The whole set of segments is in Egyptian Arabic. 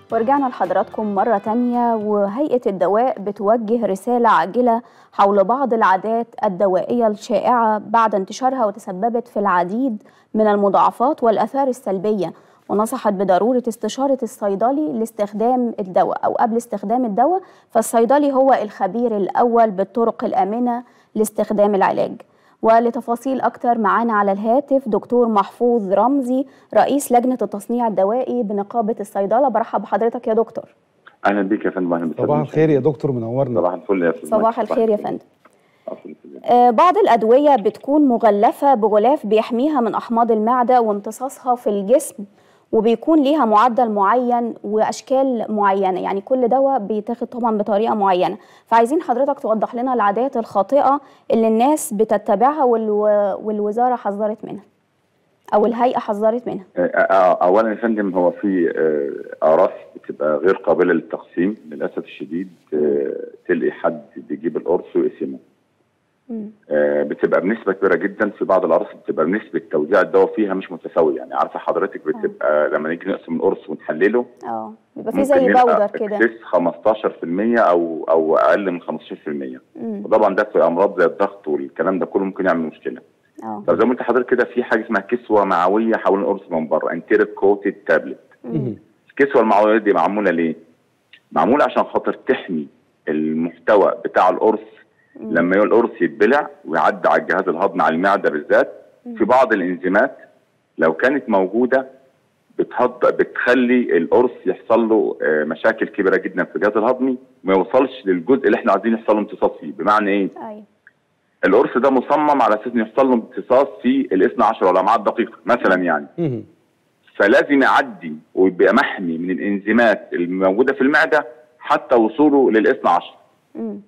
ورجعنا لحضراتكم مرة تانية وهيئة الدواء بتوجه رسالة عاجلة حول بعض العادات الدوائية الشائعة بعد انتشارها وتسببت في العديد من المضاعفات والآثار السلبية ونصحت بضرورة استشارة الصيدلي لاستخدام الدواء أو قبل استخدام الدواء فالصيدلي هو الخبير الأول بالطرق الآمنة لاستخدام العلاج ولتفاصيل أكتر معانا على الهاتف دكتور محفوظ رمزي رئيس لجنة التصنيع الدوائي بنقابة الصيدلة برحب بحضرتك يا دكتور اهلا بيك يا فندم اهلا صباح الخير يا دكتور منورنا صباح الفل يا استاذ صباح الخير يا فندم فندم آه، بعض الأدوية بتكون مغلفة بغلاف بيحميها من أحماض المعدة وامتصاصها في الجسم وبيكون ليها معدل معين وأشكال معينة يعني كل دواء بيتاخد طبعا بطريقة معينة فعايزين حضرتك توضح لنا العادات الخاطئة اللي الناس بتتبعها والو... والوزارة حذرت منها أو الهيئة حذرت منها اولا يا فندم هو في آه، اقراص بتبقى غير قابله للتقسيم للاسف الشديد آه، تلاقي حد بيجيب القرص ويقسمه مم. آه، بتبقى بنسبه كبيره جدا في بعض الاقراص بتبقى نسبه توزيع الدواء فيها مش متساويه يعني عارفه حضرتك بتبقى لما نيجي نقسم القرص ونحلله اه بيبقى في ممكن زي يبقى باودر كده اكسس 15% او او اقل من 15% مم. وطبعا ده في امراض زي الضغط والكلام ده كله ممكن يعمل مشكله اه طب زي ما قلت لحضرتك كده في حاجه اسمها كسوه معويه حول القرص من بره انتيريك كوتد تابلت مهم. الكسوه المعويه دي معموله ليه؟ معموله عشان خاطر تحمي المحتوى بتاع القرص لما القرص يتبلع ويعدي على الجهاز الهضمي على المعده بالذات في بعض الانزيمات لو كانت موجوده بتهض بتخلي القرص يحصل له آه، مشاكل كبيره جدا في الجهاز الهضمي ما يوصلش للجزء اللي احنا عايزين يحصل له امتصاص فيه بمعنى ايه؟ ايوه القرص ده مصمم على اساس انه يحصل له امتصاص في الاثنى عشر والامعاء الدقيقه مثلا يعني مهم. فلازم يعدي ويبقى محمي من الانزيمات الموجوده في المعده حتى وصوله للاثنى عشر مم.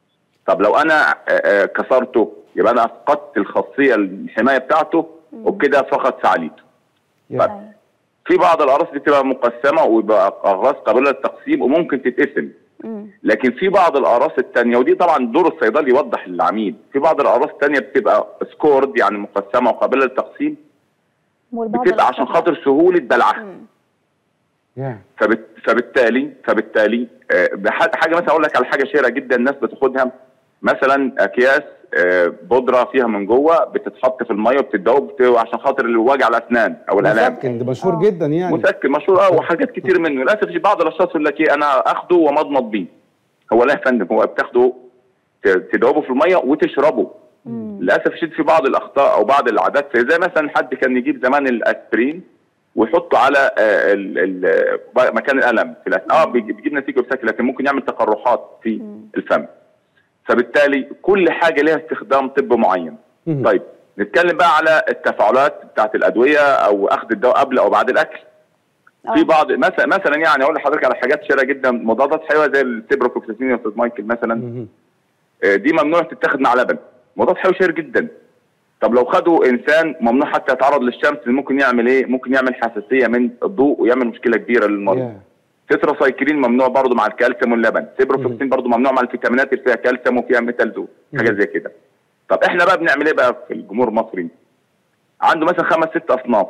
طب لو انا آه، آه، كسرته يبقى انا فقدت الخاصيه الحمايه بتاعته وبكده فقد فعاليته يا. طيب. أيوة. في بعض الاقراص بتبقى مقسمه ويبقى اقراص قابله للتقسيم وممكن تتقسم مم. لكن في بعض الاقراص الثانيه ودي طبعا دور الصيدلي يوضح للعميل في بعض الاقراص الثانيه بتبقى سكورد يعني مقسمه وقابله للتقسيم والبعض بتبقى عشان الآخر لا. خاطر سهوله بلعها مم. يا فبت... فبالتالي فبالتالي آه، بح- حاجه مثلا اقول لك على حاجه شهيره جدا الناس بتاخدها مثلا اكياس آه، بودره فيها من جوه بتتحط في الميه وبتتدوب بت- عشان خاطر وجع الاسنان او الالام مسكن ده مشهور آه. جدا يعني مسكن مشهور اه وحاجات كتير منه للاسف في بعض الاشخاص يقول لك ايه انا اخده ومضمض بيه هو لا يا فندم هو بتاخده ت- تدوبه في الميه وتشربه مم. للاسف الشديد في بعض الاخطاء او بعض العادات زي مثلا حد كان يجيب زمان الاسبرين ويحطه على آه، ال- ال- مكان الالم في الأس- اه بيجي- بيجيب نتيجه بشكل لكن ممكن يعمل تقرحات في مم. الفم فبالتالي كل حاجه لها استخدام طب معين مهم. طيب نتكلم بقى على التفاعلات بتاعت الادويه او اخذ الدواء قبل او بعد الاكل آه. في بعض مثلا مثلا يعني اقول لحضرتك على حاجات شهيره جدا مضادات حيويه زي السيبروفوكساسين يا استاذ مايكل مثلا مهم. آه، دي ممنوع تتاخد مع لبن مضاد حيوي شهير جدا طب لو خدوا انسان ممنوع حتى يتعرض للشمس ممكن يعمل ايه ممكن يعمل حساسيه من الضوء ويعمل مشكله كبيره للمريض يا. تتراسايكلين ممنوع برضه مع الكالسيوم واللبن سيبروفوكسين برضه ممنوع مع الفيتامينات اللي فيها كالسيوم وفيها ميتالزو حاجات زي كده طب احنا بقى بنعمل ايه بقى في الجمهور المصري عنده مثلا خمس ست اصناف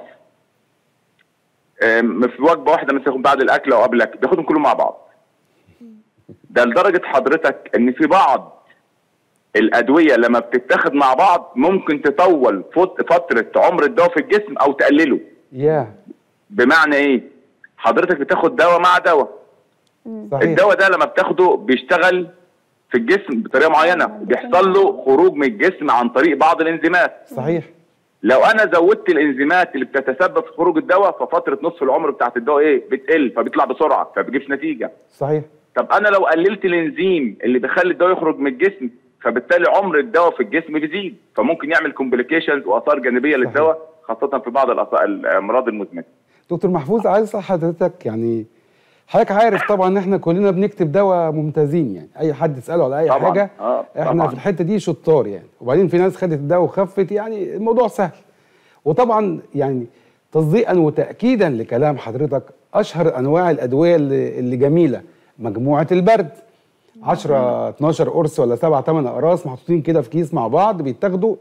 آم، في وجبه واحده مثلا بعد الاكل او قبل الاكل بياخدهم كلهم مع بعض ده لدرجه حضرتك ان في بعض الادويه لما بتتاخد مع بعض ممكن تطول فت- فتره عمر الدواء في الجسم او تقلله يا بمعنى ايه حضرتك بتاخد دواء مع دواء صحيح الدواء ده لما بتاخده بيشتغل في الجسم بطريقه معينه بيحصل له خروج من الجسم عن طريق بعض الانزيمات صحيح لو انا زودت الانزيمات اللي بتتسبب في خروج الدواء ففتره نصف العمر بتاعت الدواء ايه بتقل فبيطلع بسرعه فبيجيبش نتيجه صحيح طب انا لو قللت الانزيم اللي بيخلي الدواء يخرج من الجسم فبالتالي عمر الدواء في الجسم بيزيد فممكن يعمل كومبليكيشنز واثار جانبيه صحيح. للدواء خاصه في بعض الأص- الامراض المزمنه دكتور محفوظ عايز اسال حضرتك يعني حضرتك عارف طبعا ان احنا كلنا بنكتب دواء ممتازين يعني اي حد يساله على اي طبعاً. حاجه آه، احنا طبعاً. في الحته دي شطار يعني وبعدين في ناس خدت الدواء وخفت يعني الموضوع سهل وطبعا يعني تصديقا وتاكيدا لكلام حضرتك اشهر انواع الادويه اللي, اللي جميله مجموعه البرد 10 12 قرص ولا 7 8 اقراص محطوطين كده في كيس مع بعض بيتاخدوا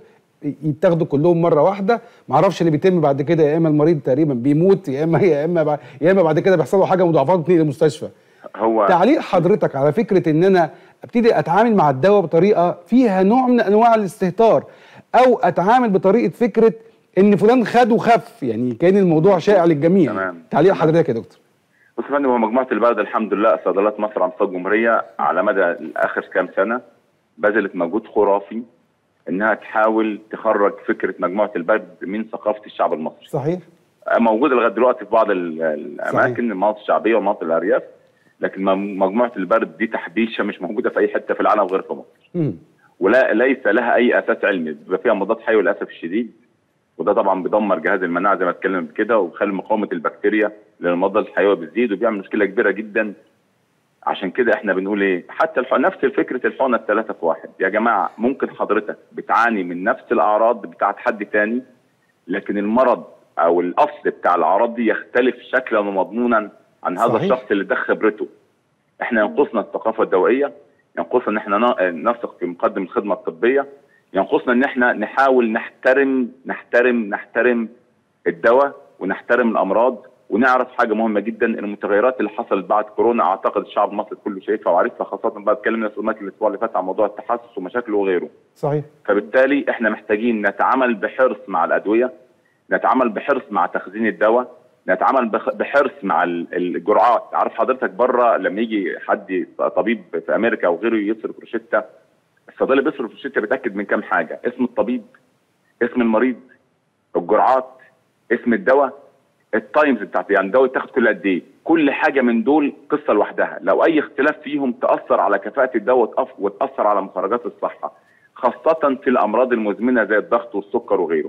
يتاخدوا كلهم مره واحده ما اعرفش اللي بيتم بعد كده يا اما المريض تقريبا بيموت يا اما يا اما بع- يا اما بعد كده بيحصل له حاجه مضاعفات بتنقل المستشفى هو تعليق حضرتك على فكره ان انا ابتدي اتعامل مع الدواء بطريقه فيها نوع من انواع الاستهتار او اتعامل بطريقه فكره ان فلان خد وخف يعني كان الموضوع شائع للجميع تمام. تعليق حضرتك يا دكتور بص يا فندم هو مجموعه البلد الحمد لله صيدليات مصر على مستوى الجمهوريه على مدى اخر كام سنه بذلت مجهود خرافي انها تحاول تخرج فكره مجموعه البلد من ثقافه الشعب المصري صحيح موجوده لغايه دلوقتي في بعض ال- الاماكن المناطق الشعبيه ومناطق الارياف لكن م- مجموعه البرد دي تحبيشه مش موجوده في اي حته في العالم غير في مصر مم. ولا ليس لها اي اساس علمي بيبقى فيها مضاد حيوي للاسف الشديد وده طبعا بيدمر جهاز المناعه زي ما اتكلم كده وبيخلي مقاومه البكتيريا للمضاد الحيوي بتزيد وبيعمل مشكله كبيره جدا عشان كده احنا بنقول ايه حتى الح... نفس فكره الحقنه الثلاثه في واحد يا جماعه ممكن حضرتك بتعاني من نفس الاعراض بتاعت حد تاني لكن المرض او الاصل بتاع الاعراض دي يختلف شكلا ومضمونا عن هذا صحيح. الشخص اللي ده خبرته احنا ينقصنا الثقافه الدوائيه ينقصنا ان احنا ن- نثق في مقدم الخدمه الطبيه ينقصنا ان احنا نحاول نحترم نحترم نحترم الدواء ونحترم الامراض ونعرف حاجه مهمه جدا المتغيرات اللي حصلت بعد كورونا اعتقد الشعب المصري كله شايفها وعارفها خاصه بعد اتكلمنا في الاسبوع اللي فات عن موضوع التحسس ومشاكله وغيره صحيح فبالتالي احنا محتاجين نتعامل بحرص مع الادويه نتعامل بحرص مع تخزين الدواء نتعامل بخ- بحرص مع ال- الجرعات عارف حضرتك بره لما يجي حد طبيب في امريكا او غيره يصرف روشته الصيدلي بيصرف روشته بيتاكد من كام حاجه اسم الطبيب اسم المريض الجرعات اسم الدواء التايمز بتاعت يعني الدواء يتاخد كل قد ايه كل حاجه من دول قصه لوحدها لو اي اختلاف فيهم تاثر على كفاءه الدواء وتأف- وتاثر على مخرجات الصحه خاصه في الامراض المزمنه زي الضغط والسكر وغيره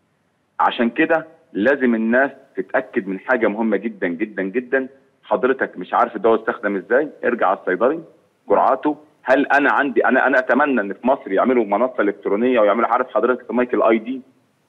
عشان كده لازم الناس تتاكد من حاجه مهمه جدا جدا جدا حضرتك مش عارف الدواء يستخدم ازاي ارجع على الصيدلي جرعاته هل انا عندي انا انا اتمنى ان في مصر يعملوا منصه الكترونيه ويعملوا عارف حضرتك مايكل اي دي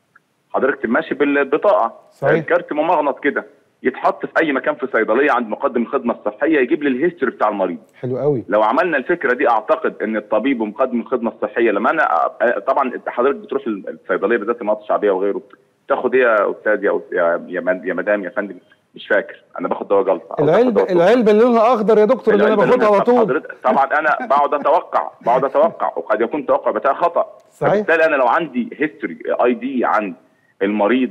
حضرتك ماشي بالبطاقه صحيح. كارت ممغنط كده يتحط في اي مكان في صيدليه عند مقدم الخدمه الصحيه يجيب لي الهيستوري بتاع المريض حلو قوي لو عملنا الفكره دي اعتقد ان الطبيب ومقدم الخدمه الصحيه لما انا أ- طبعا انت حضرتك بتروح الصيدليه بالذات المناطق الشعبيه وغيره تاخد ايه يا استاذ يا أس- يا يا من- يا مدام يا فندم مش فاكر انا باخد دواء جلطه أو باخد العلبه دواء سكر. العلبه اللي لونها اخضر يا دكتور اللي انا العلبة باخدها اللي على طول حضرتك- طبعا انا بقعد اتوقع بقعد اتوقع وقد يكون توقع بتاعي خطا صحيح. فبالتالي انا لو عندي هيستوري اي دي عن المريض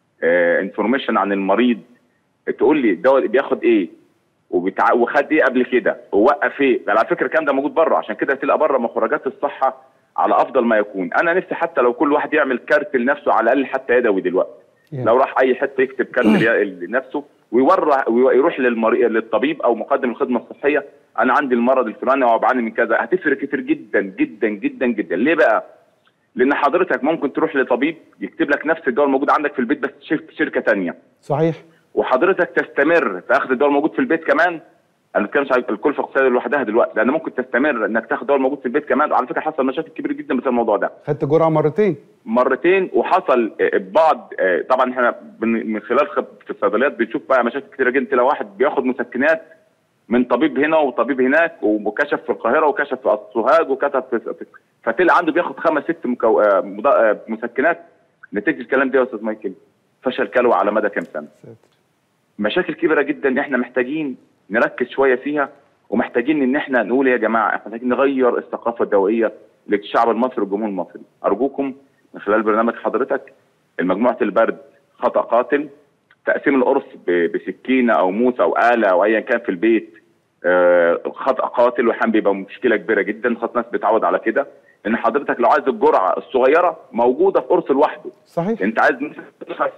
انفورميشن عن المريض تقول لي الدواء بياخد ايه وبتع... وخد ايه قبل كده ووقف ايه على فكره الكلام ده موجود بره عشان كده تلاقي بره مخرجات الصحه على افضل ما يكون انا نفسي حتى لو كل واحد يعمل كارت لنفسه على الاقل حتى يدوي دلوقتي Yeah. لو راح اي حته يكتب كارت لي- لنفسه ويورى ويروح للمريض للطبيب او مقدم الخدمه الصحيه انا عندي المرض الفلاني وبعاني من كذا هتفرق كتير جدا جدا جدا جدا ليه بقى؟ لان حضرتك ممكن تروح لطبيب يكتب لك نفس الدواء الموجود عندك في البيت بس شركه شركه ثانيه صحيح وحضرتك تستمر في اخذ الدواء الموجود في البيت كمان انا ما بتكلمش عن الكلفه الاقتصاديه لوحدها دلوقتي لان ممكن تستمر انك تاخد الدواء الموجود في البيت كمان وعلى فكره حصل مشاكل كبيره جدا بسبب الموضوع ده خدت جرعه مرتين مرتين وحصل آه، بعض آه، طبعا احنا من من خلال خب في الصيدليات بنشوف بقى مشاكل كتيره جدا لو واحد بياخد مسكنات من طبيب هنا وطبيب هناك وكشف في القاهره وكشف في سوهاج وكتب في في- فتلاقي عنده بياخد خمس ست مكو... آه، مضا- آه، مسكنات نتيجه الكلام ده يا استاذ مايكل فشل كلوي على مدى كام سنه ساتر. مشاكل كبيره جدا احنا محتاجين نركز شويه فيها ومحتاجين ان احنا نقول يا جماعه احنا محتاجين نغير الثقافه الدوائيه للشعب المصري والجمهور المصري ارجوكم من خلال برنامج حضرتك المجموعه البرد خطا قاتل تقسيم القرص ب- بسكينه او موس او اله او ايا كان في البيت آه، خطا قاتل واحيانا بيبقى مشكله كبيره جدا خاصه الناس بتعود على كده لان حضرتك لو عايز الجرعه الصغيره موجوده في قرص لوحده صحيح انت عايز مثلا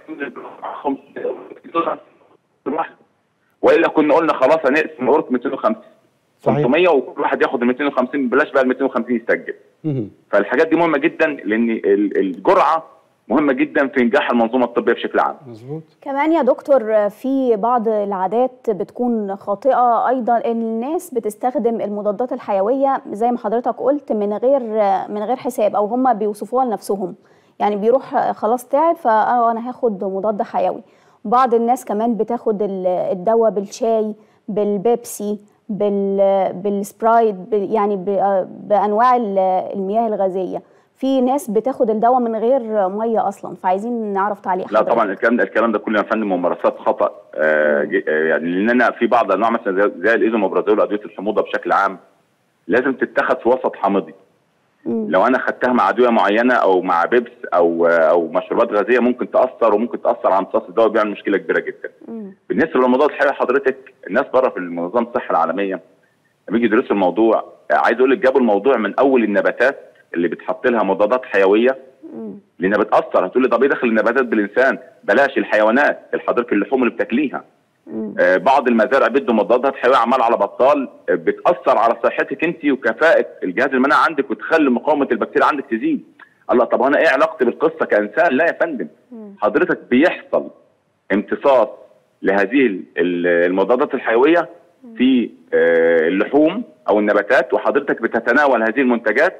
لوحده والا كنا قلنا خلاص هنقسم قرص 250 صحيح 500 وكل واحد ياخد ال 250 بلاش بقى ال 250 يسجل مهم. فالحاجات دي مهمه جدا لان ال- الجرعه مهمه جدا في نجاح المنظومه الطبيه بشكل عام مظبوط كمان يا دكتور في بعض العادات بتكون خاطئة أيضا إن الناس بتستخدم المضادات الحيوية زي ما حضرتك قلت من غير من غير حساب أو هم بيوصفوها لنفسهم يعني بيروح خلاص تعب فأنا هاخد مضاد حيوي بعض الناس كمان بتاخد ال- الدواء بالشاي بالبيبسي بال بالسبرايت بال- يعني ب- بأنواع ال- المياه الغازية في ناس بتاخد الدواء من غير ميه اصلا فعايزين نعرف تعليق لا حضرتك طبعا الكلام ده الكلام ده كله يا فندم ممارسات خطا آه ج- آه، يعني لاننا في بعض انواع مثلا زي- زي الايزوموبرازول ادويه الحموضه بشكل عام لازم تتخذ في وسط حامضي مم. لو انا خدتها مع ادويه معينه او مع بيبس او او مشروبات غازيه ممكن تاثر وممكن تاثر على امتصاص الدواء بيعمل مشكله كبيره جدا. مم. بالنسبه للمضادات الحيويه حضرتك الناس بره في منظمه الصحه العالميه لما يجي يدرسوا الموضوع آه، عايز اقول لك جابوا الموضوع من اول النباتات اللي بتحط لها مضادات حيويه مم. لانها بتاثر هتقول لي طب ايه دخل النباتات بالانسان؟ بلاش الحيوانات حضرتك اللحوم اللي بتاكليها. مم. آه، بعض المزارع بيدوا مضادات حيويه عمال على بطال آه، بتاثر على صحتك انت وكفاءه الجهاز المناعي عندك وتخلي مقاومه البكتيريا عندك تزيد. الله طب انا ايه علاقتي بالقصه كانسان؟ لا يا فندم مم. حضرتك بيحصل امتصاص لهذه ال- ال- المضادات الحيويه في آه، اللحوم او النباتات وحضرتك بتتناول هذه المنتجات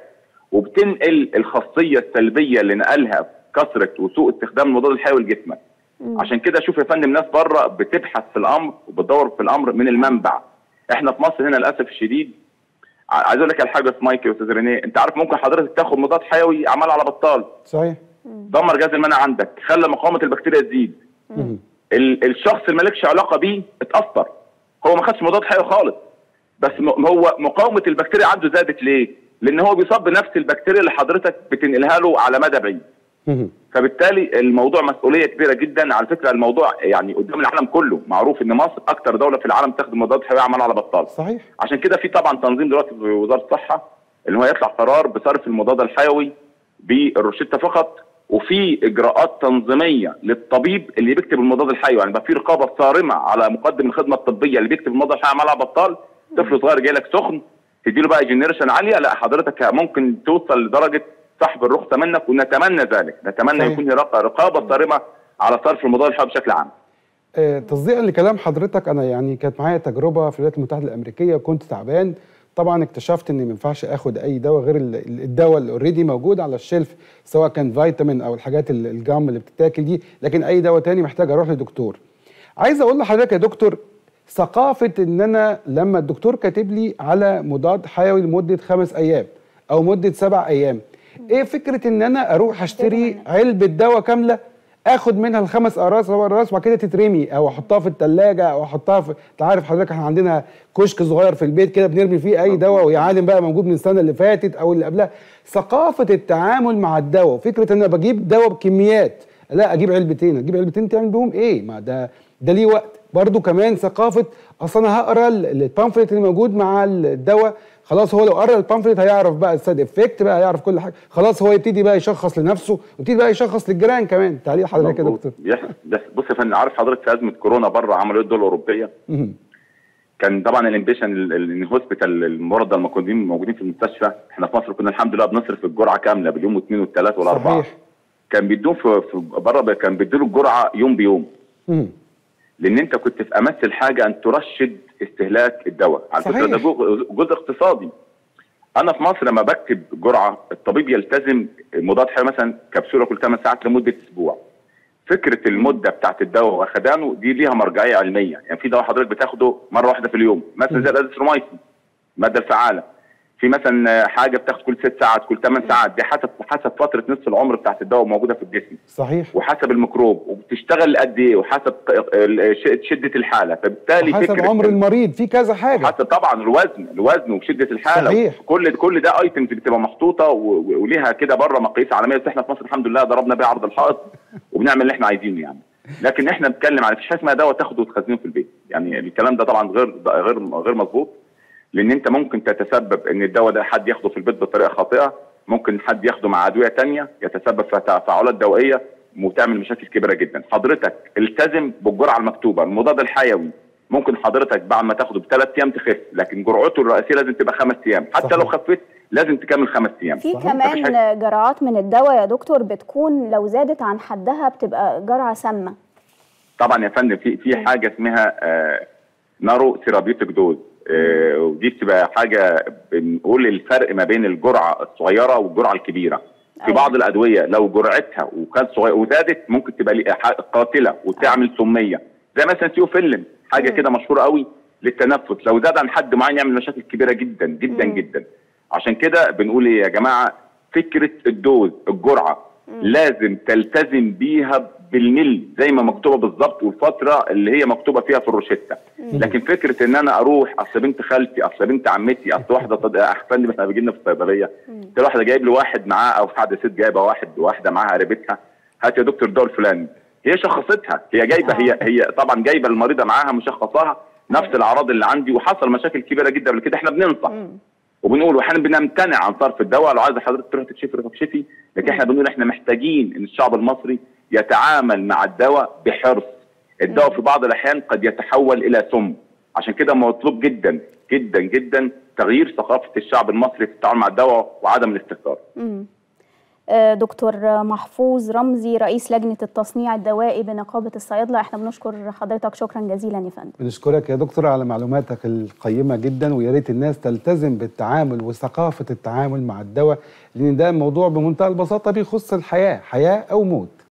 وبتنقل الخاصيه السلبيه اللي نقلها كثره وسوء استخدام المضاد الحيوي لجسمك. مم. عشان كده شوف يا فندم ناس بره بتبحث في الامر وبتدور في الامر من المنبع احنا في مصر هنا للاسف الشديد ع- عايز اقول لك على حاجه يا مايكل يا استاذ رينيه انت عارف ممكن حضرتك تاخد مضاد حيوي عمال على بطال صحيح دمر جهاز المناعه عندك خلى مقاومه البكتيريا تزيد مم. ال- الشخص اللي مالكش علاقه بيه اتاثر هو ما خدش مضاد حيوي خالص بس م- هو مقاومه البكتيريا عنده زادت ليه؟ لان هو بيصاب بنفس البكتيريا اللي حضرتك بتنقلها له على مدى بعيد مم. فبالتالي الموضوع مسؤوليه كبيره جدا على فكره الموضوع يعني قدام العالم كله معروف ان مصر اكتر دوله في العالم تاخد مضادات حيويه عمال على بطال صحيح عشان كده في طبعا تنظيم دلوقتي في وزاره الصحه ان هو يطلع قرار بصرف المضاد الحيوي بالروشته فقط وفي اجراءات تنظيميه للطبيب اللي بيكتب المضاد الحيوي يعني يبقى في رقابه صارمه على مقدم الخدمه الطبيه اللي بيكتب المضاد الحيوي عمال على بطال طفل صغير جاي لك سخن تديله بقى جنريشن عاليه لا حضرتك ممكن توصل لدرجه سحب الرخصه منك ونتمنى ذلك نتمنى صحيح. يكون هناك رقابه صارمه على صرف المضاد الحيوي بشكل عام آه، تصديقا لكلام حضرتك انا يعني كانت معايا تجربه في الولايات المتحده الامريكيه كنت تعبان طبعا اكتشفت ان ما ينفعش اخد اي دواء غير ال- ال- الدواء اللي اوريدي موجود على الشلف سواء كان فيتامين او الحاجات ال- الجام اللي بتتاكل دي لكن اي دواء تاني محتاج اروح لدكتور عايز اقول لحضرتك يا دكتور ثقافه ان انا لما الدكتور كاتب لي على مضاد حيوي لمده خمس ايام او مده سبع ايام ايه فكره ان انا اروح اشتري علبه دواء كامله اخد منها الخمس اقراص او اقراص وبعد كده تترمي او احطها في الثلاجه او احطها في انت عارف حضرتك احنا عندنا كشك صغير في البيت كده بنرمي فيه اي دواء ويا عالم بقى موجود من السنه اللي فاتت او اللي قبلها ثقافه التعامل مع الدواء فكره ان انا بجيب دواء بكميات لا اجيب علبتين اجيب علبتين تعمل بيهم ايه ما ده ده ليه وقت برضو كمان ثقافه اصل انا هقرا ال- البامفلت اللي موجود مع الدواء خلاص هو لو قرا البامفلت هيعرف بقى السايد افكت بقى هيعرف كل حاجه خلاص هو يبتدي بقى يشخص لنفسه ويبتدي بقى يشخص للجيران كمان تعليق حضرتك يا مظبوط. دكتور بيحصل بيحصل. بص يا فندم عارف حضرتك في ازمه كورونا بره عملوا ايه الدول الاوروبيه مهم. كان طبعا الامبيشن الهوسبيتال المرضى الموجودين موجودين في المستشفى احنا في مصر كنا الحمد لله بنصرف الجرعه كامله باليوم واثنين والثلاث والاربعه صحيح كان بيدوه في, في بره كان بيدوا الجرعه يوم بيوم مهم. لان انت كنت في امس الحاجه ان ترشد استهلاك الدواء على فكره صحيح. ده جو- جزء اقتصادي انا في مصر لما بكتب جرعه الطبيب يلتزم مضاد حيوي مثلا كبسوله كل 8 ساعات لمده اسبوع فكره المده بتاعت الدواء واخدانه دي ليها مرجعيه علميه يعني في دواء حضرتك بتاخده مره واحده في اليوم مثلا زي الازيثروميسين الماده الفعاله في مثلا حاجه بتاخد كل ست ساعات كل 8 ساعات دي حسب حسب فتره نصف العمر بتاعت الدواء موجوده في الجسم صحيح وحسب الميكروب وبتشتغل قد ايه وحسب ال- ش- شده الحاله فبالتالي حسب فكره عمر المريض في كذا حاجه حتى طبعا الوزن الوزن وشده الحاله صحيح. كل كل ده ايتمز بتبقى محطوطه و- و- وليها كده بره مقاييس عالميه بس احنا في مصر الحمد لله ضربنا بيها عرض الحائط وبنعمل اللي احنا عايزينه يعني لكن احنا بنتكلم على مفيش حاجه اسمها دواء تاخده وتخزنه في البيت يعني الكلام ده طبعا غير غير غير مظبوط لان انت ممكن تتسبب ان الدواء ده حد ياخده في البيت بطريقه خاطئه ممكن حد ياخده مع ادويه تانية يتسبب في تفاعلات دوائيه وتعمل مشاكل كبيره جدا حضرتك التزم بالجرعه المكتوبه المضاد الحيوي ممكن حضرتك بعد ما تاخده بثلاث ايام تخف لكن جرعته الرئيسيه لازم تبقى خمس ايام حتى صحيح. لو خفيت لازم تكمل خمس ايام في صحيح. مفيش كمان حاجة. جرعات من الدواء يا دكتور بتكون لو زادت عن حدها بتبقى جرعة سامة طبعا يا فندم في في حاجه اسمها آه نارو ثيرابيوتيك دوز آه ودي بتبقى حاجه بنقول الفرق ما بين الجرعه الصغيره والجرعه الكبيره في أيوة. بعض الادويه لو جرعتها وكانت صغيره وزادت ممكن تبقى لي- ح- قاتله وتعمل سميه زي مثلا تيوفيلين حاجه مم. كده مشهوره قوي للتنفس لو زاد عن حد معين يعمل مشاكل كبيره جدا جدا مم. جدا عشان كده بنقول إيه يا جماعه فكره الدوز الجرعه لازم تلتزم بيها بالملي زي ما مكتوبه بالظبط والفتره اللي هي مكتوبه فيها في الروشته لكن فكره ان انا اروح اصل بنت خالتي اصل بنت عمتي اصل واحده صد... احفادي احنا بيجي لنا في الصيدليه تلاقي واحده جايب له واحد معاه او واحده ست جايبه واحد واحده معاها قريبتها هات يا دكتور دول فلان هي شخصتها هي جايبه هي هي طبعا جايبه المريضه معاها مشخصاها نفس الاعراض اللي عندي وحصل مشاكل كبيره جدا قبل كده احنا بننصح وبنقول واحيانا بنمتنع عن صرف الدواء لو عايز حضرتك تروح تكشفي روح تكشفي لكن احنا بنقول احنا محتاجين ان الشعب المصري يتعامل مع الدواء بحرص الدواء في بعض الاحيان قد يتحول الى سم عشان كده مطلوب جدا جدا جدا تغيير ثقافه الشعب المصري في التعامل مع الدواء وعدم الاستهتار مم. آه، دكتور محفوظ رمزي رئيس لجنة التصنيع الدوائي بنقابة الصيادلة احنا بنشكر حضرتك شكرا جزيلا يا فندم بنشكرك يا دكتور على معلوماتك القيمة جدا ويا ريت الناس تلتزم بالتعامل وثقافة التعامل مع الدواء لأن ده موضوع بمنتهى البساطة بيخص الحياة حياة أو موت